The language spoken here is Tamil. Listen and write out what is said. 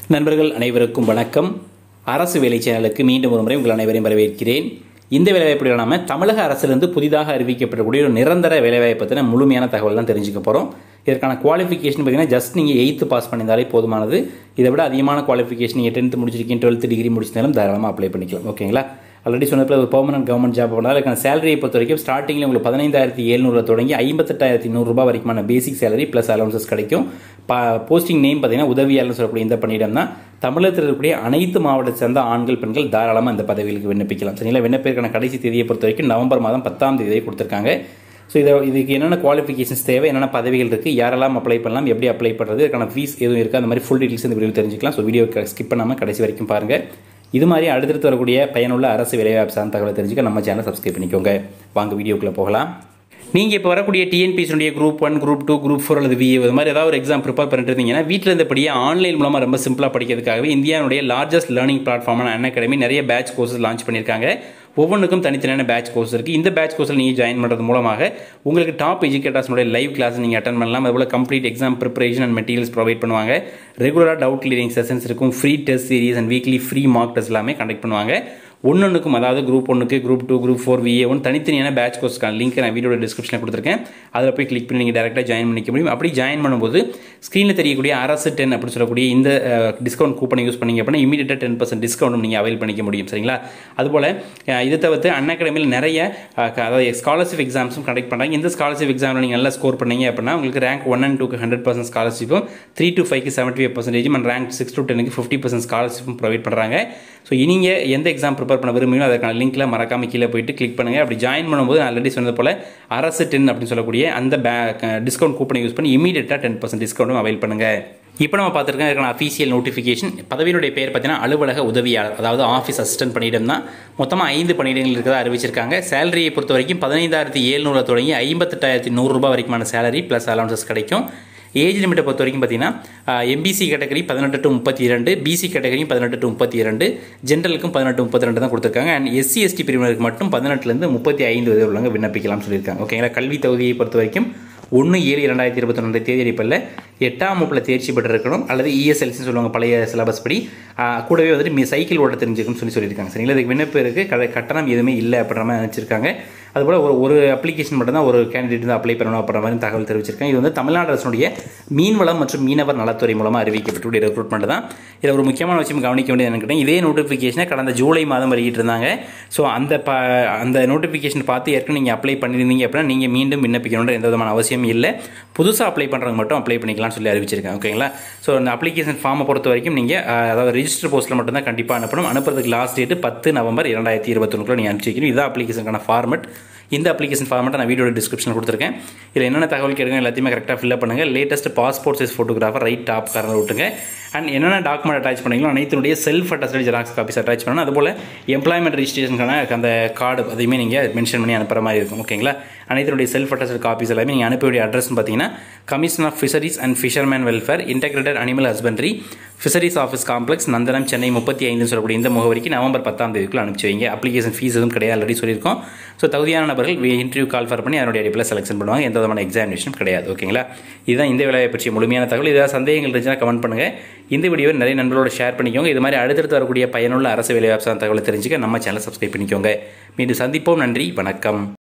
நண்பர்கள் அனைவருக்கும் வணக்கம் அரசு வேலை சேனலுக்கு மீண்டும் ஒரு முறை உங்கள் அனைவரையும் வரவேற்கிறேன் இந்த வேலைவாய்ப்பில் நாம தமிழக அரசிலிருந்து புதிதாக அறிவிக்கப்படக்கூடிய ஒரு நிரந்தர வேலைவாய்ப்பு பற்றின முழுமையான தகவல் தான் தெரிஞ்சுக்க போகிறோம் இதற்கான குவாலிஃபிகேஷன் பார்த்தீங்கன்னா ஜஸ்ட் நீங்கள் எயித்து பாஸ் பண்ணியிருந்தாலே போதுமானது இதை விட அதிகமான குவாலிஃபிகேஷன் நீங்கள் டென்த்து முடிச்சிருக்கீங்க டுவெல்த் டிகிரி முடிச்சிருந்தாலும் தாராளமாக அப்ளை பண்ணிக்கலாம் ஓகேங்களா ஆல்ரெடி சொன்னதில் ஒரு பெர்மனன்ட் கவர்மெண்ட் ஜாப் பண்ணால் அதுக்கான சேலரியை பொறுத்த வரைக்கும் ஸ்டார்டிங்கில் உங்களுக்கு பதினைந்தாயிரத்தி எழுநூறுல தொடங்கி ஐம்பத்தெட்டாயிரத்தி நூறுரூபா வரைக்குமான பேசிக் சேலரி ப்ளஸ் அலவன்சஸ் கிடைக்கும் பா போஸ்டிங் நேம் பார்த்தீங்கன்னா உதவியாளர் சொல்லக்கூடிய இந்த பணியிடம் தான் தமிழகத்தில் இருக்கக்கூடிய அனைத்து மாவட்டத்தை சேர்ந்த ஆண்கள் பெண்கள் தாராளமாக இந்த பதவிகளுக்கு விண்ணப்பிக்கலாம் சரிங்களா விண்ணப்பிற்கான கடைசி தேதியை பொறுத்த வரைக்கும் நவம்பர் மாதம் பத்தாம் தேதியை கொடுத்துருக்காங்க ஸோ இதை இதுக்கு என்னென்ன குவாலிஃபிகேஷன்ஸ் தேவை என்னென்ன பதவிகள் இருக்குது யாரெல்லாம் அப்ளை பண்ணலாம் எப்படி அப்ளை பண்ணுறது அதுக்கான ஃபீஸ் எதுவும் இருக்குது அந்த மாதிரி ஃபுல் டீட்டெயில்ஸ் இந்த வீடியோ தெரிஞ்சுக்கலாம் ஸோ வீடியோ ஸ்கிப் பண்ணாமல் கடைசி வரைக்கும் பாருங்கள் இது மாதிரி அடுத்தடுத்து வரக்கூடிய பயனுள்ள அரசு வேலைவாய்ப்பு சார்ந்த தகவலை தெரிஞ்சுக்க நம்ம சேனலை சப்ஸ்கிரைப் பண்ணிக்கோங்க வாங்க வீடியோக்குள்ளே போகலாம் நீங்கள் இப்போ வரக்கூடிய டிஎன்பிஎஸ்னுடைய group one group two group four அல்லது விஏ இது மாதிரி ஏதாவது ஒரு எக்ஸாம் ப்ரிப்பேர் பண்ணிட்டு இருந்தீங்கன்னா வீட்டில் இருந்தபடியே ஆன்லைன் மூலமாக ரொம்ப சிம்பிளாக படிக்கிறதுக்காகவே இந்தியாவுடைய லார்ஜஸ்ட் லேர்னிங் பிளாட்ஃபார்மான அன் அகாடமி நிறைய பேட்ச் கோர்சஸ் லான்ச் பண்ணியிருக்காங்க ஒவ்வொன்றுக்கும் தனித்தனியான பேட்ச் கோர்ஸ் இருக்குது இந்த பேட்ச் கோர்ஸில் நீங்கள் ஜாயின் பண்ணுறது மூலமாக உங்களுக்கு டாப் எஜுகேட்டர்ஸ்னுடைய லைவ் கிளாஸ் நீங்கள் அட்டன் பண்ணலாம் அதுபோல் complete exam preparation and materials provide பண்ணுவாங்க ரெகுலராக டவுட் கிளியரிங் செஷன்ஸ் இருக்கும் free test series and weekly free mark test எல்லாமே கண்டக்ட் பண்ணுவாங்க ஒன்னொன்றுக்கும் அதாவது குரூப் ஒன்றுக்கு group two group four VA one தனித்தனியான பேட்ச் கோர்ஸ்க்கான லிங்க் நான் வீடியோட டிஸ்கிரிப்ஷனில் கொடுத்துருக்கேன் அதில் போய் கிளிக் பண்ணி நீங்கள் டேரெக்டாக ஜாயின் பண்ணிக்க முடியும் அப்படி ஜாயின் பண்ணும்போது ஸ்க்ரீனில் தெரியக்கூடிய அரசு டென் அப்படின்னு சொல்லக்கூடிய இந்த டிஸ்கவுண்ட் கூப்பனை யூஸ் பண்ணிங்க அப்படின்னா இமீடியட்டாக டென் பர்சன்ட் டிஸ்கவுண்ட் நீங்கள் அவைல் பண்ணிக்க முடியும் சரிங்களா அதுபோல் இதை தவிர்த்து அன் அகாடமியில் நிறைய அதாவது ஸ்காலர்ஷிப் எக்ஸாம்ஸும் கண்டக்ட் பண்ணுறாங்க இந்த ஸ்காலர்ஷிப் எக்ஸாமில் நீங்கள் நல்லா ஸ்கோர் பண்ணீங்க அப்படின்னா உங்களுக்கு ரேங்க் ஒன் அண்ட் டூக்கு ஹண்ட்ரட் பர்சன்ட் ஸ்காலர்ஷிப்பும் த்ரீ டு ஃபைவ்க்கு செவன்ட்டி ஃபைவ் பர்சன்டேஜும் அண்ட் ரேங்க் சிக்ஸ் டு டெனுக்கு ஃபிஃப்டி பர்சன்ட் ஸ்காலர்ஷிப்பும் ப்ரொவைட் பண்ணுறாங்க ஸோ நீங்கள் எந்த எக்ஸாம் ப்ரிப்பேர் பண்ண விரும்புங்களோ அதற்கான லிங்க்ல மறக்காம கீழே போயிட்டு கிளிக் பண்ணுங்கள் அப்படி ஜாயின் பண்ணும்போது நான் ஆல்ரெடி சொன்னது போல் அரசு டென் அப்படின்னு சொல்லக்கூடிய அந்த பே டிஸ்கவுண்ட் கூப்பனை யூஸ் பண்ணி இமீடியட்டாக டென் பர்சன்ட் டிஸ்கவுண்ட்டும் அவைல் பண்ணுங்கள் இப்போ நம்ம பார்த்துருக்கோம் இதுக்கான அஃபீஷியல் நோட்டிஃபிகேஷன் பதவியினுடைய பேர் பார்த்தீங்கன்னா அலுவலக உதவியாளர் அதாவது ஆஃபீஸ் அசிஸ்டன்ட் பணியிடம் தான் மொத்தமாக ஐந்து பணியிடங்கள் இருக்கிறதா அறிவிச்சிருக்காங்க சேலரியை பொறுத்த வரைக்கும் பதினைந்தாயிரத்தி ஏழ்நூறு தொடங்கி ஐம்பத்தெட்டாயிரத்தி நூறுரூபா வரைக்குமான சேலரி ப்ளஸ் அலவன்சஸ் கிடைக்கும் ஏஜ் லிமிட்டை பொறுத்த வரைக்கும் பார்த்தீங்கன்னா எம்பிசி கேட்டகரி பதினெட்டு டு முப்பத்தி இரண்டு பிசி கேட்டகரியும் பதினெட்டு டு முப்பத்தி இரண்டு ஜென்ரலுக்கும் பதினெட்டு முப்பத்தி ரெண்டு தான் கொடுத்துருக்காங்க அண்ட் எஸ்சி எஸ்டி பிரிவினருக்கு மட்டும் பதினெட்டுலேருந்து முப்பத்தி ஐந்து வயது உள்ளவங்க விண்ணப்பிக்கலாம்னு சொல்லியிருக்காங்க ஓகேங்களா கல்வி தகுதியை பொறுத்த வரைக்கும் ஒன்று ஏழு இரண்டாயிரத்தி இருபத்தி ரெண்டு தேதி அடிப்படையில் எட்டாம் வகுப்பில் தேர்ச்சி பெற்றிருக்கணும் அல்லது இஎஸ்எல்சின்னு சொல்லுவாங்க பழைய சிலபஸ் படி கூடவே வந்துட்டு சைக்கிள் ஓட்ட தெரிஞ்சுக்கணும்னு சொல்லி சொல்லியிருக்காங்க சரிங்களா இதுக்கு விண்ணப்பம் இருக்குது கட்டணம் எதுவுமே இல்லை அப்படின்ற மாதிரி நினச்சிருக்காங்க அதுபோல் ஒரு ஒரு அப்ளிகேஷன் மட்டும் தான் ஒரு கேண்டிடேட் வந்து அப்ளை பண்ணணும் அப்படின்ற மாதிரி தகவல் தெரிவிச்சிருக்கேன் இது வந்து தமிழ்நாடு அரசுடைய மீன்வளம் மற்றும் மீனவர் நலத்துறை மூலமாக அறிவிக்கப்பட்டுள்ள ரெக்ரூட்மெண்ட் தான் இதில் ஒரு முக்கியமான விஷயம் கவனிக்க வேண்டியது என்னன்னு இதே நோட்டிஃபிகேஷனை கடந்த ஜூலை மாதம் வெளியிட்டிருந்தாங்க ஸோ அந்த ப அந்த நோட்டிஃபிகேஷன் பார்த்து ஏற்கனவே நீங்கள் அப்ளை பண்ணியிருந்தீங்க அப்படின்னா நீங்கள் மீண்டும் விண்ணப்பிக்கணுன்ற எந்த விதமான அவசியம் இல்லை புதுசாக அப்ளை பண்ணுறவங்க மட்டும் அப்ளை பண்ணிக்கலாம்னு சொல்லி அறிவிச்சிருக்கேன் ஓகேங்களா ஸோ அந்த அப்ளிகேஷன் ஃபார்மை பொறுத்த வரைக்கும் நீங்கள் அதாவது ரிஜிஸ்டர் போஸ்ட்டில் மட்டும் தான் கண்டிப்பாக அனுப்பணும் அனுப்புறதுக்கு லாஸ்ட் டேட்டு பத்து நவம்பர் இரண்டாயிரத்தி இருபத்தொன்னுக்குள்ள நீங்கள் அனுப்பிச்சி வைக்கணும் இதான் அப்ளிகேஷனுக்கான ஃபார்மெட் இந்த அப்ளிகேஷன் ஃபார்மெட்டை நான் வீடியோட டிஸ்கிரிப்ஷனில் கொடுத்துருக்கேன் இதில் என்னென்ன தகவல் கேட்குங்க எல்லாத்தையுமே கரெக்டாக ஃபில்அப் பண்ணுங்கள் latest passport size photographer right top காரணம் விட்டுங்க அண்ட் என்னென்ன டாக்குமெண்ட் அட்டாச் பண்ணிங்களோ அனைத்தினுடைய self attested xerox copies attach பண்ணணும் அதுபோல் எம்ப்ளாய்மெண்ட் ரிஜிஸ்ட்ரேஷனுக்கான அந்த கார்டு அதையுமே நீங்கள் மென்ஷன் பண்ணி அனுப்புகிற மாதிரி இருக்கும் ஓகேங்களா அனைத்தினுடைய செல்ஃப் அட்டஸ்டட் காப்பீஸ் எல்லாமே நீங்கள் அனுப்ப வேண்டிய அட்ரஸ் பார்த்தீங்கன்னா commission of fisheries and fisherman welfare integrated animal husbandry fisheries office complex Nandanam Chennai முப்பத்தி ஐந்துன்னு சொல்லக்கூடிய இந்த முகவரிக்கு நவம்பர் பத்தாம் தேதிக்குள்ள அனுப்பிச்சு வைங்க அப்ளிகேஷன் ஃபீஸ் எதுவும் கிடையாது ஆல்ரெடி சொல்லியிருக்கோம் ஸோ தகுதியான நபர்கள் இன்டர்வியூ கால் ஃபர் பண்ணி அதனுடைய அடிப்பில் செலெக்ஷன் பண்ணுவாங்க எந்த விதமான எக்ஸாமினேஷன் கிடையாது ஓகேங்களா இதுதான் இந்த வேலையை பற்றிய முழுமையான தகவல் ஏதாவது சந்தேகங்கள் இருந்துச்சுன்னா கமெண்ட் பண்ணுங்கள் இந்த வீடியோவை நிறைய நண்பர்களோட ஷேர் பண்ணிக்கோங்க இது மாதிரி அடுத்தடுத்து வரக்கூடிய பயனுள்ள அரசு வேலைவாய்ப்பு தகவலை தெரிஞ்சுக்க நம்ம சேனலை சப்ஸ்கிரைப் பண்ணிக்கோங்க மீண்டும் சந்திப்போம் நன்றி வணக்கம்